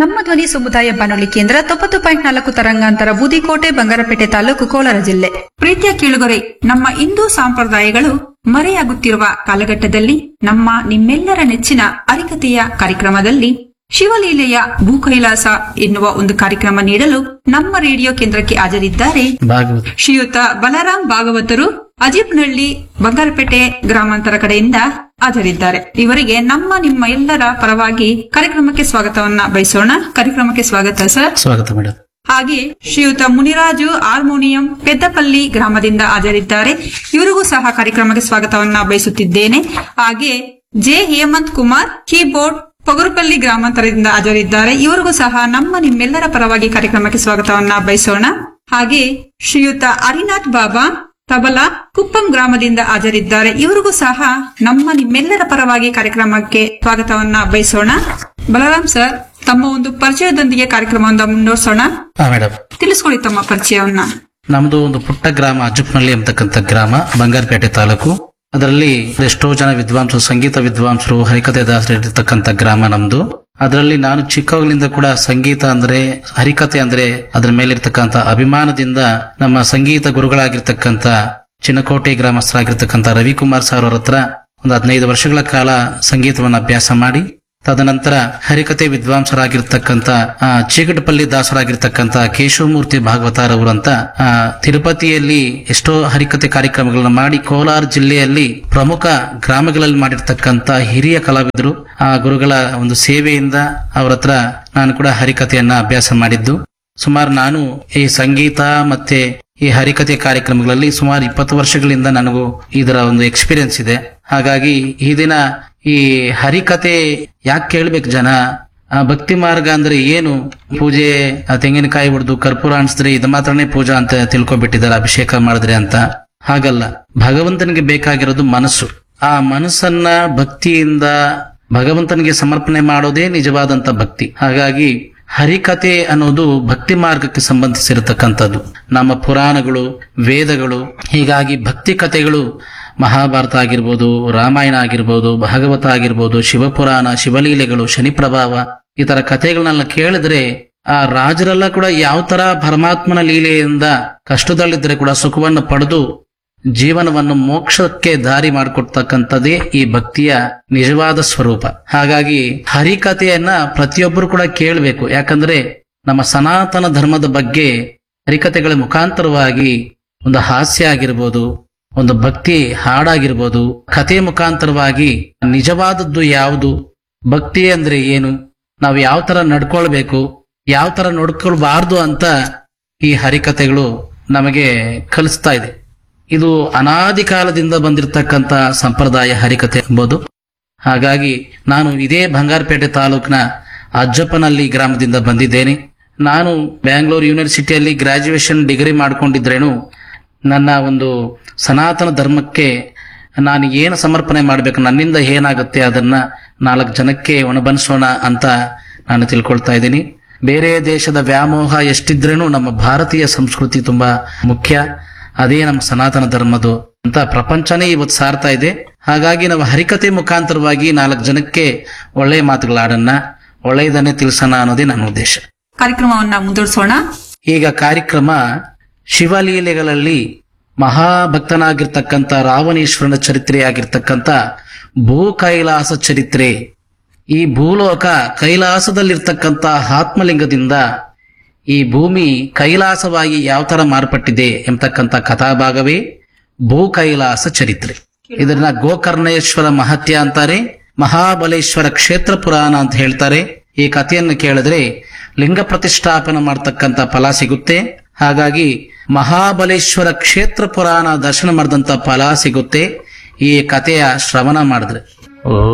ನಮ್ಮ ಧ್ವನಿ ಸಮುದಾಯ ಬಾನುಲಿ ಕೇಂದ್ರ ತೊಂಬತ್ತು ಪಾಯಿಂಟ್ ನಾಲ್ಕು ತರಂಗಾಂತರ ಬೂದಿಕೋಟೆ ಬಂಗಾರಪೇಟೆ ತಾಲೂಕು ಕೋಲಾರ ಜಿಲ್ಲೆ ಪ್ರೀತಿಯ ಕೇಳುಗರೆ ನಮ್ಮ ಹಿಂದೂ ಸಂಪ್ರದಾಯಗಳು ಮರೆಯಾಗುತ್ತಿರುವ ಕಾಲಘಟ್ಟದಲ್ಲಿ ನಮ್ಮ ನಿಮ್ಮೆಲ್ಲರ ನೆಚ್ಚಿನ ಅರಿಕತೆಯ ಕಾರ್ಯಕ್ರಮದಲ್ಲಿ ಶಿವಲೀಲೆಯ ಭೂಕೈಲಾಸ ಎನ್ನುವ ಒಂದು ಕಾರ್ಯಕ್ರಮ ನೀಡಲು ನಮ್ಮ ರೇಡಿಯೋ ಕೇಂದ್ರಕ್ಕೆ ಹಾಜರಿದ್ದಾರೆ ಭಾಗವತ ಶ್ರೀಯುತ ಬಲರಾಮ್ ಭಾಗವತರು ಅಜಿಪ್ನಹಳ್ಳಿ ಬಂಗಾರಪೇಟೆ ಗ್ರಾಮಾಂತರ ಕಡೆಯಿಂದ ಹಾಜರಿದ್ದಾರೆ ಇವರಿಗೆ ನಮ್ಮ ನಿಮ್ಮ ಎಲ್ಲರ ಪರವಾಗಿ ಕಾರ್ಯಕ್ರಮಕ್ಕೆ ಸ್ವಾಗತವನ್ನ ಬಯಸೋಣ ಕಾರ್ಯಕ್ರಮಕ್ಕೆ ಸ್ವಾಗತ ಸರ್ ಸ್ವಾಗತ ಮೇಡಮ್ ಹಾಗೆ ಶ್ರೀಯುತ ಮುನಿರಾಜು ಹಾರ್ಮೋನಿಯಂ ಪೆದ್ದಪಲ್ಲಿ ಗ್ರಾಮದಿಂದ ಹಾಜರಿದ್ದಾರೆ ಇವರಿಗೂ ಸಹ ಕಾರ್ಯಕ್ರಮಕ್ಕೆ ಸ್ವಾಗತವನ್ನ ಬಯಸುತ್ತಿದ್ದೇನೆ ಹಾಗೆ ಜೆ ಹೇಮಂತ್ ಕುಮಾರ್ ಕೀಬೋರ್ಡ್ ಪೊಗರುಪಲ್ಲಿ ಗ್ರಾಮಾಂತರದಿಂದ ಹಾಜರಿದ್ದಾರೆ ಇವರಿಗೂ ಸಹ ನಮ್ಮ ನಿಮ್ಮೆಲ್ಲರ ಪರವಾಗಿ ಕಾರ್ಯಕ್ರಮಕ್ಕೆ ಸ್ವಾಗತವನ್ನ ಬಯಸೋಣ ಹಾಗೆ ಶ್ರೀಯುತ ಹರಿನಾಥ್ ಬಾಬಾ ತಬಲಾ ಕುಪ್ಪಂ ಗ್ರಾಮದಿಂದ ಹಾಜರಿದ್ದಾರೆ ಇವರಿಗೂ ಸಹ ನಮ್ಮ ನಿಮ್ಮೆಲ್ಲರ ಪರವಾಗಿ ಕಾರ್ಯಕ್ರಮಕ್ಕೆ ಸ್ವಾಗತವನ್ನ ಬಯಸೋಣ ಬಲರಾಮ್ ಸರ್ ತಮ್ಮ ಒಂದು ಪರಿಚಯದೊಂದಿಗೆ ಕಾರ್ಯಕ್ರಮವನ್ನು ಮುಂದುವರಿಸೋಣ ಹಾ ಮೇಡಮ್ ತಿಳಿಸ್ಕೊಳ್ಳಿ ತಮ್ಮ ಪರಿಚಯವನ್ನ ನಮ್ದು ಒಂದು ಪುಟ್ಟ ಗ್ರಾಮ ಅಜ್ಜುಪ್ನಳ್ಳಿ ಅಂತಕ್ಕಂಥ ಗ್ರಾಮ ಬಂಗಾರಪೇಟೆ ತಾಲೂಕು ಅದರಲ್ಲಿ ಎಷ್ಟೋ ಜನ ವಿದ್ವಾಂಸರು ಸಂಗೀತ ವಿದ್ವಾಂಸರು ಹರಿಕತೆ ದಾಸರು ಇರತಕ್ಕಂಥ ಗ್ರಾಮ ನಮ್ದು ಅದರಲ್ಲಿ ನಾನು ಚಿಕ್ಕವಳಿಂದ ಕೂಡ ಸಂಗೀತ ಅಂದ್ರೆ ಹರಿಕತೆ ಅಂದ್ರೆ ಅದ್ರ ಮೇಲಿರ್ತಕ್ಕಂಥ ಅಭಿಮಾನದಿಂದ ನಮ್ಮ ಸಂಗೀತ ಗುರುಗಳಾಗಿರ್ತಕ್ಕಂಥ ಚಿನ್ನಕೋಟೆ ಗ್ರಾಮಸ್ಥರಾಗಿರ್ತಕ್ಕಂಥ ರವಿಕುಮಾರ್ ಸರ್ ಅವ್ರ ಹತ್ರ ಒಂದು ಹದಿನೈದು ವರ್ಷಗಳ ಕಾಲ ಸಂಗೀತವನ್ನು ಅಭ್ಯಾಸ ಮಾಡಿ ತದನಂತರ ಹರಿಕತೆ ವಿದ್ವಾಂಸರಾಗಿರ್ತಕ್ಕಂಥ ಆ, ಚೀಕಟಪಲ್ಲಿ ದಾಸರಾಗಿರ್ತಕ್ಕಂಥ ಕೇಶವಮೂರ್ತಿ ಭಾಗವತಾರವರು ಅಂತ ಆ, ತಿರುಪತಿಯಲ್ಲಿ ಎಷ್ಟೋ ಹರಿಕತೆ ಕಾರ್ಯಕ್ರಮಗಳನ್ನ ಮಾಡಿ ಕೋಲಾರ ಜಿಲ್ಲೆಯಲ್ಲಿ ಪ್ರಮುಖ ಗ್ರಾಮಗಳಲ್ಲಿ ಮಾಡಿರ್ತಕ್ಕಂಥ ಹಿರಿಯ ಕಲಾವಿದರು ಆ ಗುರುಗಳ ಒಂದು ಸೇವೆಯಿಂದ ಅವರ ಹತ್ರ ನಾನು ಕೂಡ ಹರಿಕತೆಯನ್ನ ಅಭ್ಯಾಸ ಮಾಡಿದ್ದು ಸುಮಾರು ನಾನು ಈ ಸಂಗೀತ ಮತ್ತೆ ಈ ಹರಿಕತೆ ಕಾರ್ಯಕ್ರಮಗಳಲ್ಲಿ ಸುಮಾರು ಇಪ್ಪತ್ತು ವರ್ಷಗಳಿಂದ ನನಗೂ ಇದರ ಒಂದು ಎಕ್ಸ್ಪೀರಿಯನ್ಸ್ ಇದೆ ಹಾಗಾಗಿ ಈ ದಿನ ಈ ಹರಿಕತೆ ಯಾಕೆ ಕೇಳ್ಬೇಕು ಜನ ಆ ಭಕ್ತಿ ಮಾರ್ಗ ಅಂದ್ರೆ ಏನು ಪೂಜೆ ಆ ತೆಂಗಿನಕಾಯಿ ಹೊಡೆದು ಕರ್ಪೂರ ಅಣಿಸಿದ್ರೆ ಇದು ಮಾತ್ರನೇ ಪೂಜಾ ಅಂತ ತಿಳ್ಕೊಬಿಟ್ಟಿದ್ದಾರೆ ಅಭಿಷೇಕ ಮಾಡಿದ್ರೆ ಅಂತ ಹಾಗಲ್ಲ ಭಗವಂತನಿಗೆ ಬೇಕಾಗಿರೋದು ಮನಸ್ಸು ಆ ಮನಸ್ಸನ್ನ ಭಕ್ತಿಯಿಂದ ಭಗವಂತನಿಗೆ ಸಮರ್ಪಣೆ ಮಾಡೋದೇ ನಿಜವಾದಂತ ಭಕ್ತಿ ಹಾಗಾಗಿ ಹರಿಕತೆ ಅನ್ನೋದು ಭಕ್ತಿ ಮಾರ್ಗಕ್ಕೆ ಸಂಬಂಧಿಸಿರತಕ್ಕಂಥದ್ದು ನಮ್ಮ ಪುರಾಣಗಳು ವೇದಗಳು ಹೀಗಾಗಿ ಭಕ್ತಿ ಕಥೆಗಳು ಮಹಾಭಾರತ ಆಗಿರ್ಬೋದು ರಾಮಾಯಣ ಆಗಿರ್ಬೋದು ಭಾಗವತ ಆಗಿರ್ಬೋದು ಶಿವಪುರಾಣ ಶಿವಲೀಲೆಗಳು ಶನಿ ಪ್ರಭಾವ ಈ ತರ ಕಥೆಗಳನ್ನೆಲ್ಲ ಕೇಳಿದ್ರೆ ಆ ರಾಜರೆಲ್ಲ ಕೂಡ ಯಾವ ತರ ಪರಮಾತ್ಮನ ಲೀಲೆಯಿಂದ ಕಷ್ಟದಲ್ಲಿದ್ರೆ ಕೂಡ ಸುಖವನ್ನು ಪಡೆದು ಜೀವನವನ್ನು ಮೋಕ್ಷಕ್ಕೆ ದಾರಿ ಮಾಡಿಕೊಡ್ತಕ್ಕಂಥದ್ದೇ ಈ ಭಕ್ತಿಯ ನಿಜವಾದ ಸ್ವರೂಪ ಹಾಗಾಗಿ ಹರಿಕಥೆಯನ್ನ ಪ್ರತಿಯೊಬ್ಬರು ಕೂಡ ಕೇಳಬೇಕು ಯಾಕಂದ್ರೆ ನಮ್ಮ ಸನಾತನ ಧರ್ಮದ ಬಗ್ಗೆ ಹರಿಕಥೆಗಳ ಮುಖಾಂತರವಾಗಿ ಒಂದು ಹಾಸ್ಯ ಆಗಿರ್ಬೋದು ಒಂದು ಭಕ್ತಿ ಹಾಡಾಗಿರ್ಬೋದು ಕಥೆ ಮುಖಾಂತರವಾಗಿ ನಿಜವಾದದ್ದು ಯಾವುದು ಭಕ್ತಿ ಅಂದ್ರೆ ಏನು ನಾವು ಯಾವ ತರ ನಡ್ಕೊಳ್ಬೇಕು ಯಾವ ತರ ನಡ್ಕೊಳ್ಬಾರ್ದು ಅಂತ ಈ ಹರಿಕಥೆಗಳು ನಮಗೆ ಕಲಿಸ್ತಾ ಇದೆ ಇದು ಅನಾದಿ ಕಾಲದಿಂದ ಬಂದಿರತಕ್ಕಂತ ಸಂಪ್ರದಾಯ ಹರಿಕತೆ ಎಂಬುದು ಹಾಗಾಗಿ ನಾನು ಇದೇ ಬಂಗಾರಪೇಟೆ ತಾಲೂಕಿನ ಅಜ್ಜಪ್ಪನಹಳ್ಳಿ ಗ್ರಾಮದಿಂದ ಬಂದಿದ್ದೇನೆ ನಾನು ಬ್ಯಾಂಗ್ಳೂರು ಯೂನಿವರ್ಸಿಟಿಯಲ್ಲಿ ಗ್ರಾಜುಯೇಷನ್ ಡಿಗ್ರಿ ಮಾಡ್ಕೊಂಡಿದ್ರೇನು ನನ್ನ ಒಂದು ಸನಾತನ ಧರ್ಮಕ್ಕೆ ನಾನು ಏನು ಸಮರ್ಪಣೆ ಮಾಡಬೇಕು ನನ್ನಿಂದ ಏನಾಗುತ್ತೆ ಅದನ್ನ ನಾಲ್ಕು ಜನಕ್ಕೆ ಒಣಬನಿಸೋಣ ಅಂತ ನಾನು ತಿಳ್ಕೊಳ್ತಾ ಇದ್ದೀನಿ ಬೇರೆ ದೇಶದ ವ್ಯಾಮೋಹ ಎಷ್ಟಿದ್ರೇನು ನಮ್ಮ ಭಾರತೀಯ ಸಂಸ್ಕೃತಿ ತುಂಬಾ ಮುಖ್ಯ ಅದೇ ನಮ್ಮ ಸನಾತನ ಧರ್ಮದು ಅಂತ ಪ್ರಪಂಚನೇ ಇವತ್ತು ಸಾರ್ತಾ ಇದೆ ಹಾಗಾಗಿ ನಾವು ಹರಿಕತೆ ಮುಖಾಂತರವಾಗಿ ನಾಲ್ಕು ಜನಕ್ಕೆ ಒಳ್ಳೆಯ ಮಾತುಗಳಾಡನ್ನ ಒಳ್ಳೆಯದನ್ನೇ ತಿಳಿಸೋಣ ಅನ್ನೋದೇ ನನ್ನ ಉದ್ದೇಶ ಕಾರ್ಯಕ್ರಮವನ್ನ ಮುಂದುವರಿಸೋಣ ಈಗ ಕಾರ್ಯಕ್ರಮ ಶಿವಲೀಲೆಗಳಲ್ಲಿ ಮಹಾಭಕ್ತನಾಗಿರ್ತಕ್ಕಂಥ ರಾವಣೇಶ್ವರನ ಚರಿತ್ರೆಯಾಗಿರ್ತಕ್ಕಂಥ ಭೂ ಕೈಲಾಸ ಚರಿತ್ರೆ ಈ ಭೂಲೋಕ ಕೈಲಾಸದಲ್ಲಿರ್ತಕ್ಕಂಥ ಆತ್ಮಲಿಂಗದಿಂದ ಈ ಭೂಮಿ ಕೈಲಾಸವಾಗಿ ಯಾವ ತರ ಮಾರ್ಪಟ್ಟಿದೆ ಎಂಬತಕ್ಕಂಥ ಕಥಾಭಾಗವೇ ಭೂ ಕೈಲಾಸ ಚರಿತ್ರೆ ಇದನ್ನ ಗೋಕರ್ಣೇಶ್ವರ ಮಹತ್ಯ ಅಂತಾರೆ ಮಹಾಬಲೇಶ್ವರ ಕ್ಷೇತ್ರ ಪುರಾಣ ಅಂತ ಹೇಳ್ತಾರೆ ಈ ಕಥೆಯನ್ನು ಕೇಳಿದ್ರೆ ಲಿಂಗ ಪ್ರತಿಷ್ಠಾಪನ ಮಾಡ್ತಕ್ಕಂಥ ಫಲ ಸಿಗುತ್ತೆ ಹಾಗಾಗಿ ಮಹಾಬಲೇಶ್ವರ ಕ್ಷೇತ್ರ ಪುರಾಣ ದರ್ಶನ ಮಾಡಿದಂತ ಫಲ ಸಿಗುತ್ತೆ ಈ ಕಥೆಯ ಶ್ರವಣ ಮಾಡಿದ್ರೆ